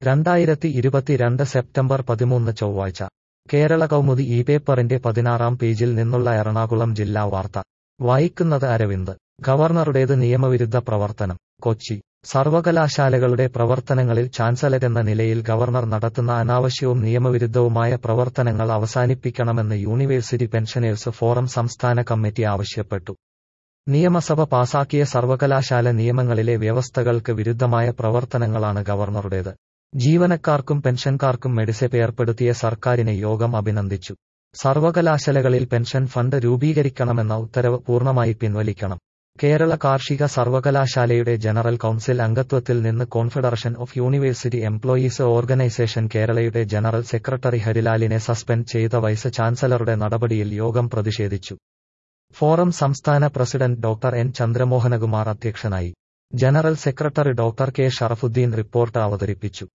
രണ്ടായിരത്തി ഇരുപത്തിരണ്ട് സെപ്റ്റംബർ പതിമൂന്ന് ചൊവ്വാഴ്ച കേരള കൗമുദി ഈ പേപ്പറിന്റെ പതിനാറാം പേജിൽ നിന്നുള്ള എറണാകുളം ജില്ലാ വാർത്ത വായിക്കുന്നത് അരവിന്ദ് ഗവർണറുടേത് നിയമവിരുദ്ധ പ്രവർത്തനം കൊച്ചി സർവകലാശാലകളുടെ പ്രവർത്തനങ്ങളിൽ ചാൻസലരെന്ന നിലയിൽ ഗവർണർ നടത്തുന്ന അനാവശ്യവും നിയമവിരുദ്ധവുമായ പ്രവർത്തനങ്ങൾ അവസാനിപ്പിക്കണമെന്ന് യൂണിവേഴ്സിറ്റി പെൻഷനേഴ്സ് ഫോറം സംസ്ഥാന കമ്മിറ്റി ആവശ്യപ്പെട്ടു നിയമസഭ പാസാക്കിയ സർവകലാശാല നിയമങ്ങളിലെ വ്യവസ്ഥകൾക്ക് വിരുദ്ധമായ പ്രവർത്തനങ്ങളാണ് ഗവർണറുടേത് ജീവനക്കാർക്കും പെൻഷൻകാർക്കും മെഡിസെപ് ഏർപ്പെടുത്തിയ സർക്കാരിനെ യോഗം അഭിനന്ദിച്ചു സർവകലാശാലകളിൽ പെൻഷൻ ഫണ്ട് രൂപീകരിക്കണമെന്ന ഉത്തരവ് പൂർണ്ണമായി പിൻവലിക്കണം കേരള കാർഷിക സർവകലാശാലയുടെ ജനറൽ കൌൺസിൽ അംഗത്വത്തിൽ നിന്ന് confederation of university employees organisation കേരളയുടെ ജനറൽ സെക്രട്ടറി ഹരിലാലിനെ സസ്പെൻഡ് ചെയ്ത വൈസ് ചാൻസലറുടെ നടപടിയിൽ യോഗം പ്രതിഷേധിച്ചു ഫോറം സംസ്ഥാന പ്രസിഡന്റ് ഡോക്ടർ എൻ ചന്ദ്രമോഹനകുമാർ അധ്യക്ഷനായി general secretary doctor K Sharafuddin report അവതരിപ്പിച്ചു